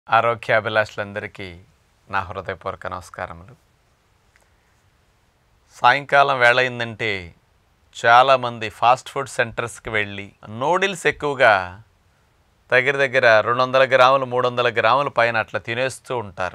ఆరోగ్యాభిలాషులందరికీ నా హృదయపూర్వక నమస్కారములు సాయంకాలం వేళ అయిందంటే చాలామంది ఫాస్ట్ ఫుడ్ సెంటర్స్కి వెళ్ళి నూడిల్స్ ఎక్కువగా దగ్గర దగ్గర రెండు వందల గ్రాములు మూడు వందల గ్రాముల పైన అట్లా తినేస్తూ ఉంటారు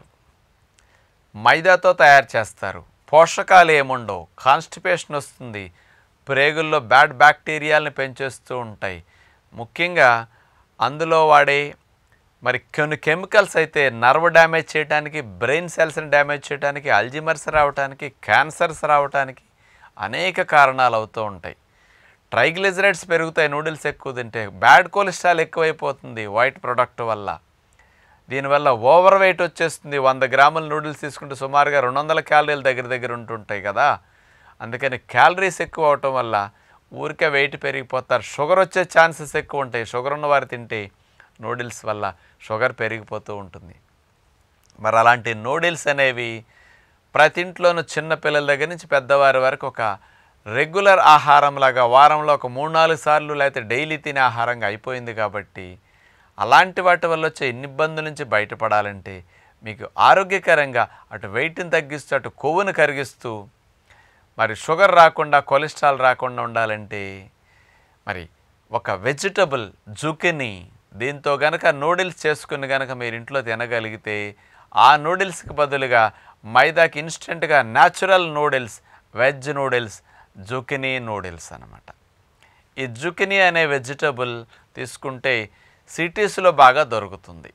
మైదాతో తయారు చేస్తారు పోషకాలు ఏముండవు కాన్స్టిపేషన్ వస్తుంది ప్రేగుల్లో బ్యాడ్ బ్యాక్టీరియాలని పెంచేస్తూ ఉంటాయి ముఖ్యంగా అందులో వాడే మరి కొన్ని కెమికల్స్ అయితే నర్వ్ డ్యామేజ్ చేయడానికి బ్రెయిన్ సెల్స్ని డ్యామేజ్ చేయడానికి అల్జిమర్స్ రావడానికి క్యాన్సర్స్ రావడానికి అనేక కారణాలు అవుతూ ఉంటాయి ట్రైగ్లిజరైడ్స్ పెరుగుతాయి నూడిల్స్ ఎక్కువ తింటే బ్యాడ్ కొలెస్ట్రాల్ ఎక్కువైపోతుంది వైట్ ప్రొడక్ట్ వల్ల దీనివల్ల ఓవర్ వెయిట్ వచ్చేస్తుంది వంద గ్రాముల నూడిల్స్ తీసుకుంటే సుమారుగా రెండు వందల క్యాలరీల దగ్గర దగ్గర ఉంటుంటాయి కదా అందుకని క్యాలరీస్ ఎక్కువ అవటం వల్ల ఊరికే వెయిట్ పెరిగిపోతారు షుగర్ వచ్చే ఛాన్సెస్ ఎక్కువ ఉంటాయి షుగర్ ఉన్న వారు తింటే నూడిల్స్ వల్ల షుగర్ పెరిగిపోతూ ఉంటుంది మరి అలాంటి నూడిల్స్ అనేవి ప్రతి ఇంట్లోనూ చిన్న పిల్లల దగ్గర నుంచి పెద్దవారి వరకు ఒక రెగ్యులర్ ఆహారంలాగా వారంలో ఒక మూడు నాలుగు సార్లు లేకపోతే డైలీ తినే ఆహారంగా అయిపోయింది కాబట్టి అలాంటి వాటి వల్ల వచ్చే ఇన్ని ఇబ్బందుల నుంచి బయటపడాలంటే మీకు ఆరోగ్యకరంగా అటు వెయిట్ని తగ్గిస్తూ అటు కొవ్వును కరిగిస్తూ మరి షుగర్ రాకుండా కొలెస్ట్రాల్ రాకుండా ఉండాలంటే మరి ఒక వెజిటబుల్ జుకిని దీంతో గనక నూడిల్స్ చేసుకుని గనక మీరు ఇంట్లో తినగలిగితే ఆ నూడిల్స్కి బదులుగా మైదాకి ఇన్స్టెంట్గా natural noodles veg noodles zucchini noodles అన్నమాట ఈ జుకినీ అనే వెజిటబుల్ తీసుకుంటే సిటీస్లో బాగా దొరుకుతుంది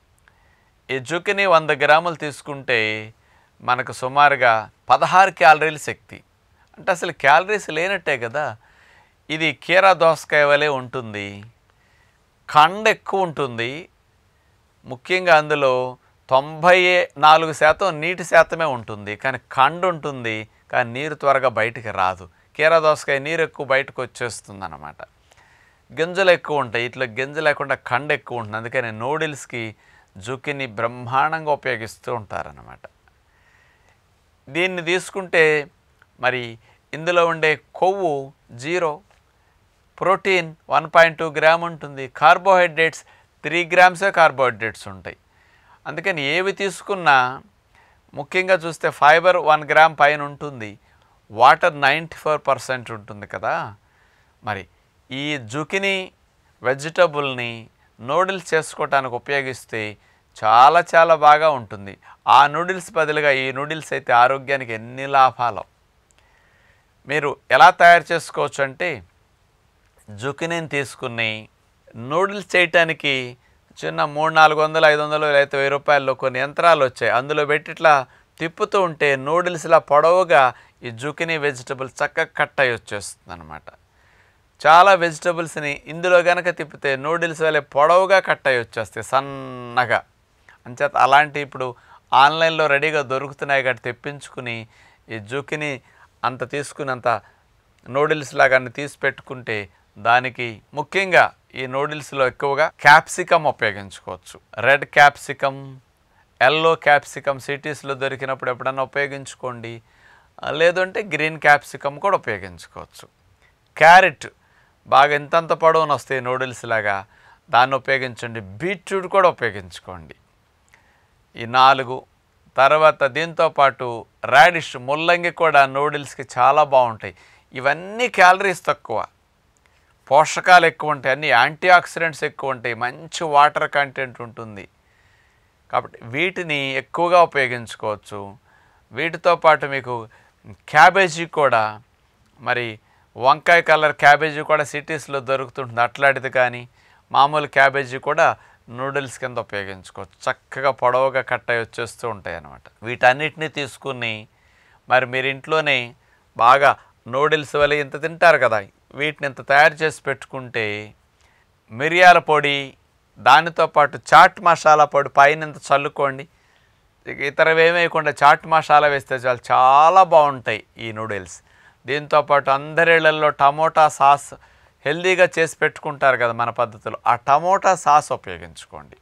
ఈ జుకినీ వంద గ్రాములు తీసుకుంటే మనకు సుమారుగా పదహారు క్యాలరీల శక్తి అంటే అసలు క్యాలరీస్ లేనట్టే కదా ఇది కీరా దోసకాయ వలె ఉంటుంది కండ ఎక్కువ ఉంటుంది ముఖ్యంగా అందులో తొంభై నాలుగు శాతం నీటి శాతమే ఉంటుంది కానీ కండు ఉంటుంది కానీ నీరు త్వరగా బయటికి రాదు కీరా దోసకాయ నీరు ఎక్కువ బయటకు వచ్చేస్తుంది అన్నమాట గింజలు ఎక్కువ ఉంటాయి ఇట్లా గింజ లేకుండా కండ ఎక్కువ ఉంటుంది అందుకని నూడిల్స్కి జుకిని బ్రహ్మాండంగా ఉపయోగిస్తూ ఉంటారన్నమాట దీన్ని తీసుకుంటే మరి ఇందులో ఉండే కొవ్వు zero protein one point two gram ఉంటుంది కార్బోహైడ్రేట్స్ త్రీ గ్రామ్సే కార్బోహైడ్రేట్స్ ఉంటాయి అందుకని ఏవి తీసుకున్నా ముఖ్యంగా చూస్తే ఫైబర్ వన్ గ్రామ్ పైన ఉంటుంది వాటర్ నైంటీ ఫోర్ పర్సెంట్ ఉంటుంది కదా మరి ఈ జుకిని వెజిటబుల్ని నూడిల్స్ చేసుకోవటానికి ఉపయోగిస్తే చాలా చాలా బాగా ఉంటుంది ఆ నూడిల్స్ బదులుగా ఈ నూడిల్స్ అయితే ఆరోగ్యానికి ఎన్ని లాభాలు మీరు ఎలా తయారు చేసుకోవచ్చు అంటే జుకినీని తీసుకుని నూడిల్స్ చేయటానికి చిన్న మూడు నాలుగు వందలు ఐదు వందలు లేకపోతే వెయ్యి రూపాయల్లో కొన్ని యంత్రాలు వచ్చాయి అందులో పెట్టి ఇట్లా తిప్పుతూ ఉంటే నూడిల్స్లా పొడవుగా ఈ జుకినీ వెజిటబుల్ చక్కగా కట్ అయ్యి వచ్చేస్తుంది అనమాట చాలా వెజిటబుల్స్ని ఇందులో కనుక తిప్పితే నూడిల్స్ వల్ల పొడవుగా కట్ అయ్యి వచ్చేస్తాయి సన్నగా అంచేత అలాంటి ఇప్పుడు ఆన్లైన్లో రెడీగా దొరుకుతున్నాయి కాబట్టి తెప్పించుకుని ఈ జుకిని అంత తీసుకున్నంత నూడిల్స్ లాగా అన్ని తీసి పెట్టుకుంటే దానికి ముఖ్యంగా ఈ నూడిల్స్లో ఎక్కువగా క్యాప్సికమ్ ఉపయోగించుకోవచ్చు రెడ్ క్యాప్సికమ్ ఎల్లో క్యాప్సికమ్ సిటీస్లో దొరికినప్పుడు ఎప్పుడన్నా ఉపయోగించుకోండి ఆ, లేదంటే గ్రీన్ క్యాప్సికమ్ కూడా ఉపయోగించుకోవచ్చు క్యారెట్ బాగా ఇంతంత పొడవున వస్తాయి నూడిల్స్ లాగా దాన్ని ఉపయోగించండి బీట్రూట్ కూడా ఉపయోగించుకోండి ఈ నాలుగు తర్వాత దీంతో పాటు రాడిష్ ముల్లంగి కూడా నూడిల్స్కి చాలా బాగుంటాయి ఇవన్నీ క్యాలరీస్ తక్కువ పోషకాలు ఎక్కువ ఉంటాయి అన్ని యాంటీ ఆక్సిడెంట్స్ ఎక్కువ ఉంటాయి మంచి వాటర్ కంటెంట్ ఉంటుంది కాబట్టి వీటిని ఎక్కువగా ఉపయోగించుకోవచ్చు వీటితో పాటు మీకు క్యాబేజీ కూడా మరి వంకాయ కలర్ క్యాబేజీ కూడా సిటీస్లో దొరుకుతుంటుంది అట్లాంటిది కానీ మామూలు క్యాబేజీ కూడా నూడిల్స్ కింద ఉపయోగించుకోవచ్చు చక్కగా పొడవుగా కట్ అయి వచ్చేస్తూ ఉంటాయి అన్నమాట వీటన్నిటిని తీసుకుని మరి మీరు ఇంట్లోనే బాగా నూడిల్స్ వల్ల ఇంత తింటారు కదా వీటిని ఇంత తయారు చేసి పెట్టుకుంటే మిరియాల పొడి దానితో పాటు చాట్ మసాలా పొడి పైన ఇంత చల్లుకోండి ఇక ఇతరవి ఏమి వేయకుండా చాట్ మసాలా వేస్తే చాలు చాలా బాగుంటాయి ఈ నూడిల్స్ దీంతోపాటు అందరిళ్లలో టమోటా సాస్ హెల్దీగా చేసి పెట్టుకుంటారు కదా మన పద్ధతిలో ఆ టమోటా సాస్ ఉపయోగించుకోండి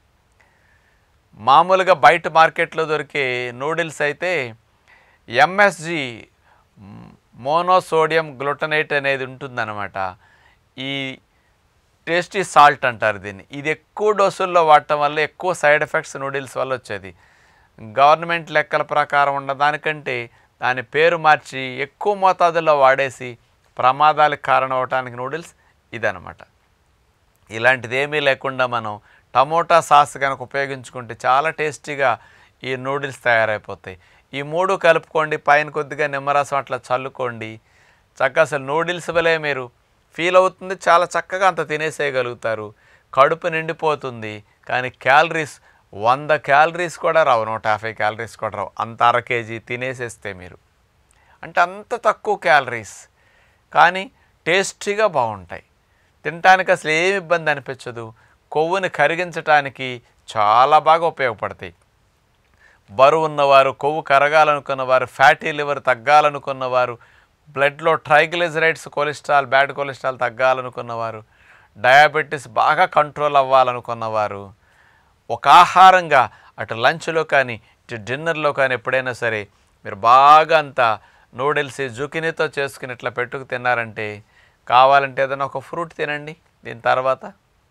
మామూలుగా బయట మార్కెట్లో దొరికే నూడిల్స్ అయితే ఎంఎస్జి మోనోసోడియం గ్లూటనేట్ అనేది ఉంటుందన్నమాట ఈ టేస్టీ సాల్ట్ అంటారు దీన్ని ఇది ఎక్కువ డోసుల్లో వాడటం వల్ల ఎక్కువ సైడ్ ఎఫెక్ట్స్ నూడిల్స్ వల్ల వచ్చేది గవర్నమెంట్ లెక్కల ప్రకారం ఉన్న దానికంటే దాని పేరు మార్చి ఎక్కువ మోతాదుల్లో వాడేసి ప్రమాదాలకు కారణం అవటానికి నూడిల్స్ ఇదనమాట ఇలాంటిది ఏమీ లేకుండా మనం టమోటా సాస్ కనుక ఉపయోగించుకుంటే చాలా టేస్టీగా ఈ నూడిల్స్ తయారైపోతాయి ఈ మూడు కలుపుకోండి పైన కొద్దిగా నిమ్మరసం అట్లా చల్లుకోండి చక్కగా అసలు నూడిల్స్ వలే మీరు ఫీల్ అవుతుంది చాలా చక్కగా అంత తినేసేయగలుగుతారు కడుపు నిండిపోతుంది కానీ క్యాలరీస్ వంద క్యాలరీస్ కూడా రావు నూట యాభై క్యాలరీస్ కూడా రావు అంత అర కేజీ తినేసేస్తే మీరు అంటే అంత తక్కువ క్యాలరీస్ కానీ టేస్టీగా బాగుంటాయి తినటానికి అసలు ఏమి ఇబ్బంది అనిపించదు కొవ్వుని కరిగించటానికి చాలా బాగా ఉపయోగపడతాయి బరువు ఉన్నవారు కొవ్వు కరగాలనుకున్నవారు ఫ్యాటీ లివర్ తగ్గాలనుకున్నవారు బ్లడ్లో ట్రైగ్లిజరైడ్స్ కొలెస్ట్రాల్ బ్యాడ్ కొలెస్ట్రాల్ తగ్గాలనుకున్నవారు డయాబెటీస్ బాగా కంట్రోల్ అవ్వాలనుకున్నవారు ఒక ఆహారంగా అటు లంచ్లో కానీ ఇటు డిన్నర్లో కానీ ఎప్పుడైనా సరే మీరు బాగా అంతా నూడిల్స్ జుకినీతో చేసుకుని ఇట్లా పెట్టుకు తిన్నారంటే కావాలంటే ఏదైనా ఒక ఫ్రూట్ తినండి దీని తర్వాత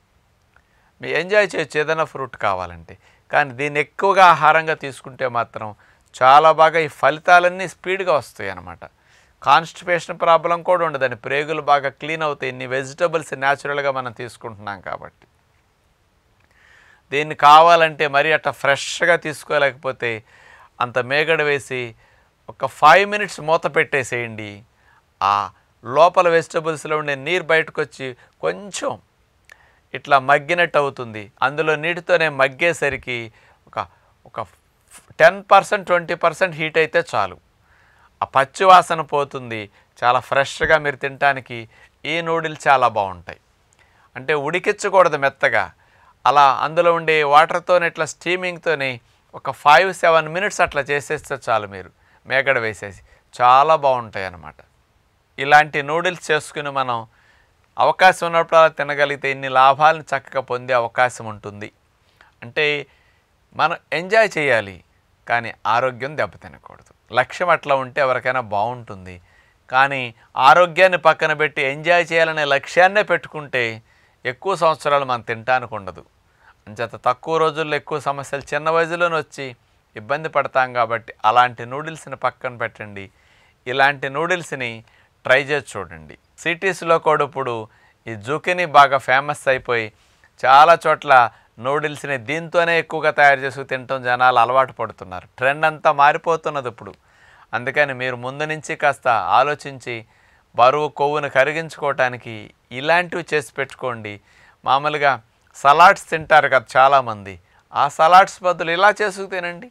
మీ ఎంజాయ్ చేయొచ్చు ఏదైనా ఫ్రూట్ కావాలంటే కానీ దీన్ని ఎక్కువగా ఆహారంగా తీసుకుంటే మాత్రం చాలా బాగా ఈ ఫలితాలన్నీ స్పీడ్గా వస్తాయి అన్నమాట కాన్స్టిపేషన్ ప్రాబ్లం కూడా ఉండదండి ప్రేగులు బాగా క్లీన్ అవుతాయి ఇన్ని వెజిటబుల్స్ న్యాచురల్గా మనం తీసుకుంటున్నాం కాబట్టి దీన్ని కావాలంటే మరీ అట్లా ఫ్రెష్గా తీసుకోలేకపోతే అంత మేగడ వేసి ఒక ఫైవ్ మినిట్స్ మూత పెట్టేసేయండి ఆ లోపల వెజిటబుల్స్లో ఉండే నీరు బయటకు వచ్చి కొంచెం ఇట్లా మగ్గినట్టు అవుతుంది అందులో నీటితోనే మగ్గేసరికి ఒక ఒక ten percent twenty percent heat అయితే చాలు ఆ పచ్చి వాసన పోతుంది చాలా ఫ్రెష్గా మీరు తినటానికి ఈ నూడిల్స్ చాలా బాగుంటాయి అంటే ఉడికించకూడదు మెత్తగా అలా అందులో ఉండే వాటర్తోనే ఇట్లా స్టీమింగ్తోనే ఒక ఫైవ్ సెవెన్ మినిట్స్ అట్లా చేసేస్తే చాలు మీరు మేగడ వేసేసి చాలా బాగుంటాయి అన్నమాట ఇలాంటి నూడిల్స్ చేసుకుని మనం అవకాశం ఉన్నప్పుడు అలా తినగలిగితే ఇన్ని లాభాలను చక్కగా పొందే అవకాశం ఉంటుంది అంటే మనం ఎంజాయ్ చేయాలి కానీ ఆరోగ్యం దెబ్బతినకూడదు లక్ష్యం అట్లా ఉంటే ఎవరికైనా బాగుంటుంది కానీ ఆరోగ్యాన్ని పక్కన పెట్టి ఎంజాయ్ చేయాలనే లక్ష్యాన్నే పెట్టుకుంటే ఎక్కువ సంవత్సరాలు మనం తినటానికి ఉండదు అంచేత తక్కువ రోజుల్లో ఎక్కువ సమస్యలు చిన్న వయసులోనే వచ్చి ఇబ్బంది పడతాం కాబట్టి అలాంటి నూడిల్స్ని పక్కన పెట్టండి ఇలాంటి నూడిల్స్ని ట్రై చేసి చూడండి సిటీస్లో కూడా ఇప్పుడు ఈ జుకిని బాగా ఫేమస్ అయిపోయి చాలా చోట్ల నూడిల్స్ని దీంతోనే ఎక్కువగా తయారు చేసుకు తినటం జనాలు అలవాటు పడుతున్నారు ట్రెండ్ అంతా మారిపోతున్నది ఇప్పుడు అందుకని మీరు ముందు నుంచి కాస్త ఆలోచించి బరువు కొవ్వును కరిగించుకోవటానికి ఇలాంటివి చేసి పెట్టుకోండి మామూలుగా సలాడ్స్ తింటారు కదా చాలామంది ఆ సలాడ్స్ బదులు ఇలా చేసుకు తినండి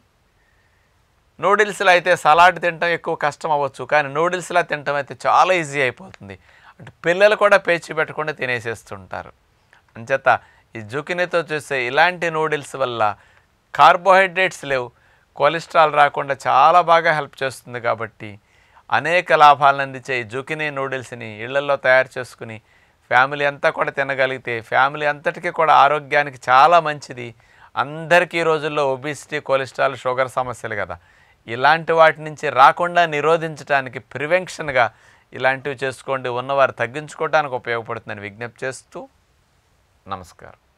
నూడిల్స్లో అయితే సలాడ్ తినటం ఎక్కువ కష్టం అవ్వచ్చు కానీ నూడిల్స్లా తినటం అయితే చాలా ఈజీ అయిపోతుంది అంటే పిల్లలు కూడా పేచి పెట్టకుండా తినేసేస్తుంటారు అంచేత ఈ జుకినీతో చూస్తే ఇలాంటి నూడిల్స్ వల్ల కార్బోహైడ్రేట్స్ లేవు కొలెస్ట్రాల్ రాకుండా చాలా బాగా హెల్ప్ చేస్తుంది కాబట్టి అనేక లాభాలను అందించే ఈ జుకినీ నూడిల్స్ని ఇళ్లలో తయారు చేసుకుని ఫ్యామిలీ అంతా కూడా తినగలిగితే ఫ్యామిలీ అంతటికీ కూడా ఆరోగ్యానికి చాలా మంచిది అందరికీ ఈ రోజుల్లో ఒబిసిటీ కొలెస్ట్రాల్ షుగర్ సమస్యలు కదా ఇలాంటి వాటి నుంచి రాకుండా నిరోధించడానికి ప్రివెన్షన్గా ఇలాంటివి చేసుకోండి ఉన్నవారు తగ్గించుకోవడానికి ఉపయోగపడుతుందని విజ్ఞప్తి చేస్తూ నమస్కారం